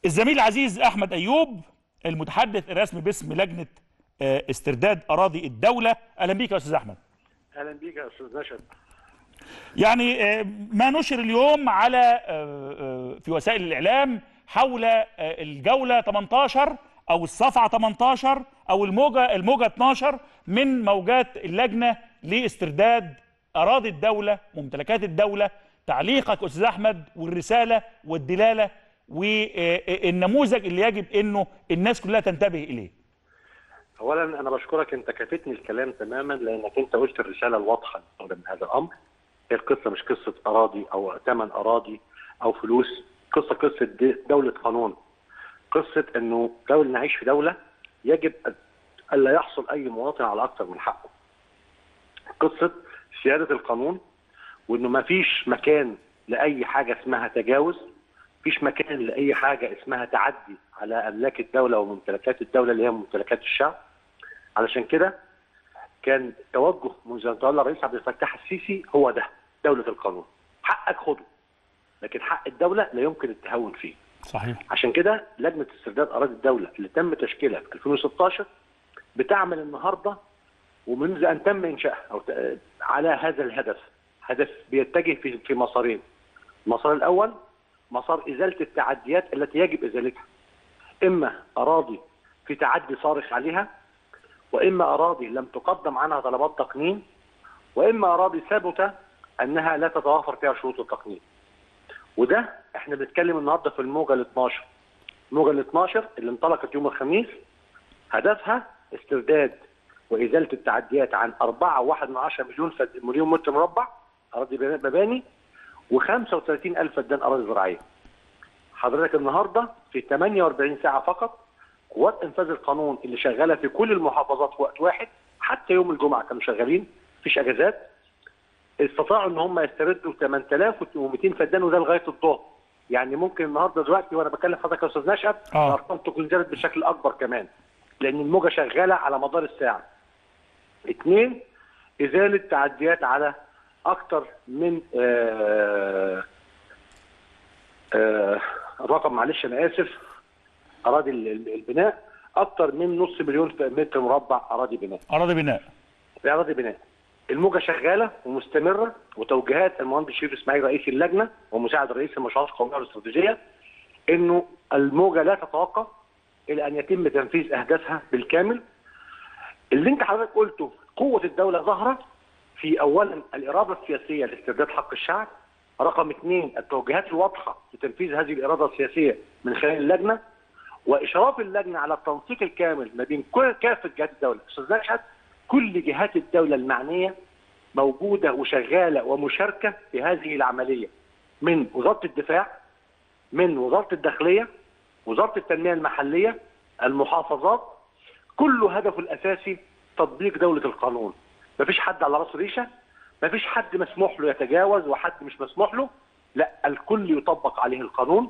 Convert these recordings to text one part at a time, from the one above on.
الزميل العزيز احمد ايوب المتحدث الرسمي باسم لجنه آه، استرداد اراضي الدوله اهلا بيك يا استاذ احمد اهلا بيك يا استاذ نشد يعني آه، ما نشر اليوم على آه، آه، في وسائل الاعلام حول آه، الجوله 18 او الصفعه 18 او الموجه الموجه 12 من موجات اللجنه لاسترداد اراضي الدوله وممتلكات الدوله تعليقك استاذ احمد والرساله والدلاله والنموذج اللي يجب انه الناس كلها تنتبه اليه اولا انا بشكرك انت كافتني الكلام تماما لانك انت قلت الرساله الواضحه من هذا الامر هي القصه مش قصه اراضي او ثمن اراضي او فلوس قصه قصه د- دوله قانون قصه انه دولة نعيش في دوله يجب أن- الا يحصل اي مواطن على اكثر من حقه قصه سياده القانون وانه ما فيش مكان لاي حاجه اسمها تجاوز مفيش مكان لاي حاجه اسمها تعدي على املاك الدوله وممتلكات الدوله اللي هي ممتلكات الشعب علشان كده كان توجه منذ ان تولى الرئيس عبد الفتاح السيسي هو ده دوله القانون حقك خده لكن حق الدوله لا يمكن التهاون فيه صحيح عشان كده لجنه استرداد اراضي الدوله اللي تم تشكيلها في 2016 بتعمل النهارده ومنذ ان تم انشائها او ت- على هذا الهدف هدف بيتجه في في مسارين المسار الاول مسار ازاله التعديات التي يجب ازالتها اما اراضي في تعدي صارخ عليها واما اراضي لم تقدم عنها طلبات تقنين واما اراضي ثبت انها لا تتوافر فيها شروط التقنين وده احنا بنتكلم النهارده في الموجه ال 12 الموجه ال 12 اللي انطلقت يوم الخميس هدفها استرداد وازاله التعديات عن 4.1 مليون فد... مليون متر مربع اراضي بنا- مباني و35 الف فدان اراضي زراعيه. حضرتك النهارده في 48 ساعه فقط قوات انفاذ القانون اللي شغاله في كل المحافظات في وقت واحد حتى يوم الجمعه كانوا شغالين مفيش اجازات استطاعوا ان هم يستردوا 8200 فدان وده لغايه الظهر يعني ممكن النهارده دلوقتي وانا بكلم حضرتك يا استاذ نشأت آه. الارقام تكون زادت بشكل اكبر كمان لان الموجه شغاله على مدار الساعه. اثنين ازاله تعديات على اكثر من آه آه الرقم معلش انا اسف اراضي ال- ال- البناء اكثر من نص مليون متر مربع اراضي بناء. اراضي بناء في اراضي بناء. الموجه شغاله ومستمره وتوجيهات المهندس شريف اسماعيل رئيس اللجنه ومساعد رئيس المشروعات القوميه والاستراتيجيه انه الموجه لا تتوقف الى ان يتم تنفيذ اهدافها بالكامل. اللي انت حضرتك قلته قوه الدوله ظاهره في اولا الاراده السياسيه لاسترداد حق الشعب رقم اثنين التوجيهات الواضحه لتنفيذ هذه الاراده السياسيه من خلال اللجنه واشراف اللجنه على التنسيق الكامل ما بين كل كافه جهات الدوله استاذ نشأت كل جهات الدوله المعنيه موجوده وشغاله ومشاركه في هذه العمليه من وزاره الدفاع من وزاره الداخليه وزاره التنميه المحليه المحافظات كل هدفه الاساسي تطبيق دوله القانون مفيش حد على راس ريشه مفيش حد مسموح له يتجاوز وحد مش مسموح له لا الكل يطبق عليه القانون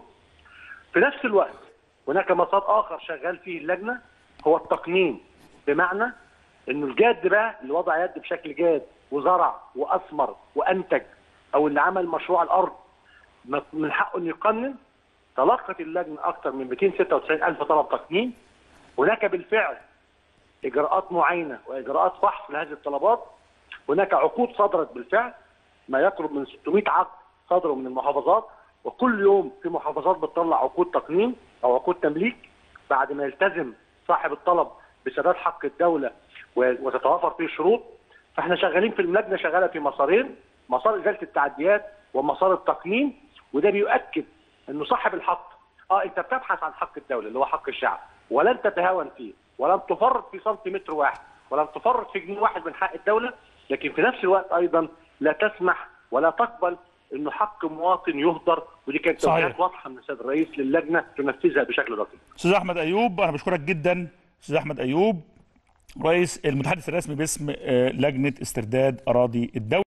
في نفس الوقت هناك مسار اخر شغال فيه اللجنه هو التقنين بمعنى انه الجاد بقى اللي وضع يد بشكل جاد وزرع واثمر وانتج او اللي عمل مشروع الارض م- من حقه انه يقنن تلقت اللجنه اكثر من 296 الف طلب تقنين هناك بالفعل اجراءات معينه واجراءات فحص لهذه الطلبات هناك عقود صدرت بالفعل ما يقرب من 600 عقد صدروا من المحافظات وكل يوم في محافظات بتطلع عقود تقنين او عقود تمليك بعد ما يلتزم صاحب الطلب بسداد حق الدوله و- وتتوافر فيه الشروط فاحنا شغالين في اللجنه شغاله في مسارين مسار ازاله التعديات ومسار التقنين وده بيؤكد انه صاحب الحق اه انت بتبحث عن حق الدوله اللي هو حق الشعب ولن تتهاون فيه ولن تفرط في سنتيمتر واحد ولن تفرط في جنيه واحد من حق الدوله لكن في نفس الوقت ايضا لا تسمح ولا تقبل انه حق مواطن يهدر ودي كانت صحيح. توجيهات واضحه من السيد الرئيس للجنه تنفذها بشكل دقيق استاذ احمد ايوب انا بشكرك جدا استاذ احمد ايوب رئيس المتحدث الرسمي باسم آه، لجنه استرداد اراضي الدوله